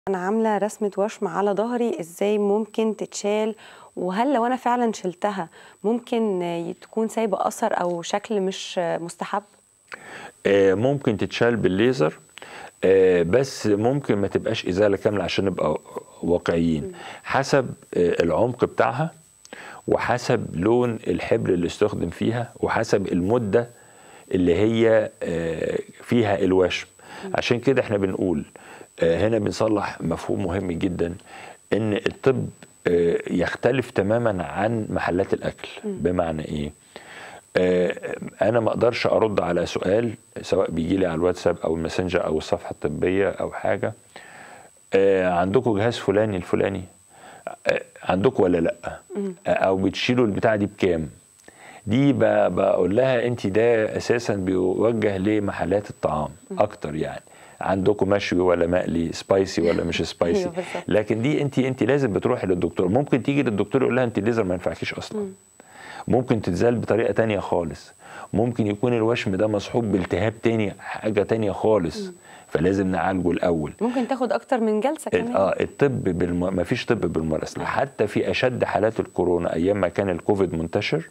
أنا عاملة رسمة وشم على ضهري إزاي ممكن تتشال وهل لو أنا فعلا شلتها ممكن ي- تكون سايبة أثر أو شكل مش مستحب؟ آه، ممكن تتشال بالليزر آه، بس ممكن ما تبقاش ازاله كامله عشان نبقى واقعيين حسب آه، العمق بتاعها وحسب لون الحبر اللي استخدم فيها وحسب المده اللي هي آه، فيها الوشم عشان كده احنا بنقول آه، هنا بنصلح مفهوم مهم جدا ان الطب آه، يختلف تماما عن محلات الاكل بمعنى ايه آه، انا ما اقدرش ارد على سؤال سواء بيجي لي على الواتساب او الماسنجر او الصفحه الطبيه او حاجه آه، عندكم جهاز فلاني الفلاني آه، عندكم ولا لا آه، او بتشيلوا البتاعه دي بكام دي ب- بقول لها انت ده اساسا بيوجه لمحلات الطعام اكتر يعني عندكم مشوي ولا مقلي سبايسي ولا مش سبايسي أيوة بالظبط. لكن دي انت انت لازم بتروحي للدكتور ممكن تيجي للدكتور يقول لها انت الليزر ما ينفعكيش اصلا ممكن تتزال بطريقه تانية خالص ممكن يكون الوشم ده مصحوب بالتهاب تاني حاجه تانية خالص فلازم نعالجه الاول ممكن تاخد أكتر من جلسة كمان اه الطب بالم... ما فيش طب بالمراسلة حتى في اشد حالات الكورونا ايام ما كان الكوفيد منتشر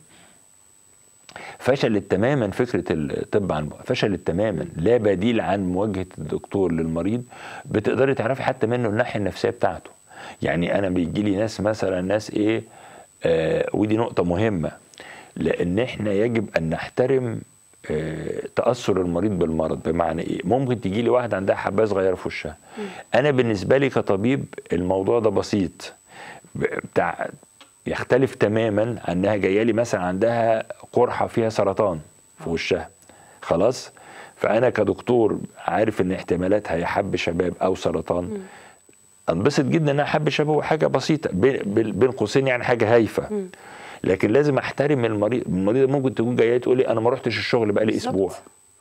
فشلت تماما فكره الطب عن بعد فشلت تماما لا بديل عن مواجهه الدكتور للمريض بتقدري تعرفي حتى منه الناحيه النفسيه بتاعته يعني انا بيجي لي ناس مثلا ناس ايه آه ودي نقطه مهمه لان احنا يجب ان نحترم آه، تاثر المريض بالمرض بمعنى ايه ممكن تيجي لي واحده عندها حبايه صغيره في وشها انا بالنسبه لي كطبيب الموضوع ده بسيط ب- بتاع يختلف تماما عنها جايه لي مثلا عندها قرحه فيها سرطان في وشها خلاص فانا كدكتور عارف ان احتمالاتها يا حب شباب او سرطان انبسط جدا انها حب شباب وحاجه بسيطه بين بين- بين قوسين يعني حاجه هايفه لكن لازم احترم المريض المريض ممكن تكون جايه تقول لي انا ما رحتش الشغل بقالي بالظبط. اسبوع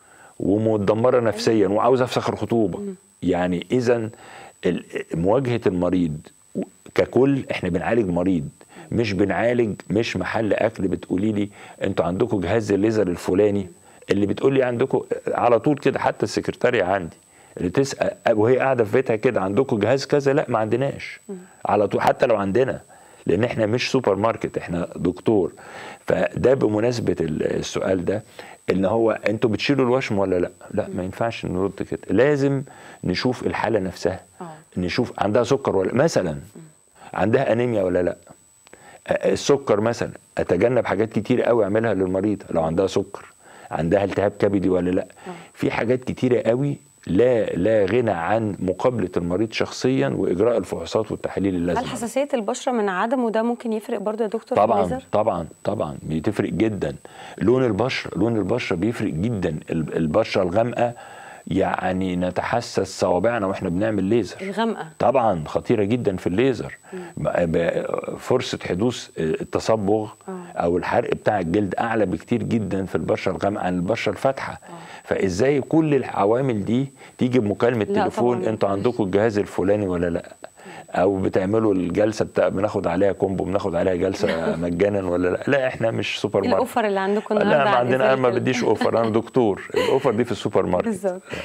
ومتدمره نفسيا وعاوز افسخ الخطوبه يعني اذا ال- مواجهه المريض و- ككل احنا بنعالج مريض مش بنعالج مش محل اكل بتقولي لي انتوا عندكم جهاز الليزر الفلاني اللي بتقول لي عندكم على طول كده حتى السكرتاريه عندي اللي تسال وهي قاعده في بيتها كده عندكم جهاز كذا لا ما عندناش على طول حتى لو عندنا لان احنا مش سوبر ماركت احنا دكتور فده بمناسبه ال- السؤال ده ان هو انتوا بتشيلوا الوشم ولا لا لا ما ينفعش نرد كده لازم نشوف الحاله نفسها آه. نشوف عندها سكر ولا مثلا عندها انيميا ولا لا آه، السكر مثلا اتجنب حاجات كتير قوي اعملها للمريض لو عندها سكر عندها التهاب كبدي ولا لا في حاجات كتيره قوي لا لا غنى عن مقابله المريض شخصيا واجراء الفحوصات والتحاليل هل اللازمه حساسية البشرة من عدمه ده ممكن يفرق برضو يا دكتور في طبعا الليزر؟ طبعا طبعا بتفرق جدا لون البشره لون البشره بيفرق جدا ال- البشره الغامقه يعني نتحسس صوابعنا واحنا بنعمل ليزر الغامقة طبعا خطيره جدا في الليزر ب- ب- فرصه حدوث التصبغ او الحرق بتاع الجلد اعلى بكتير جدا في البشره الغامقه عن البشره الفاتحه فازاي كل العوامل دي تيجي بمكالمه لا تليفون طبعاً. انتوا عندكم الجهاز الفلاني ولا لا او بتعملوا الجلسه بتاع بناخد عليها كومبو بناخد عليها جلسه مجانا ولا لا لا احنا مش سوبر ماركت الأوفر اللي عندكم لا النهاردة ما عن عندنا انا ما إزالة ال- بديش اوفر انا دكتور الاوفر دي في السوبر ماركت بالظبط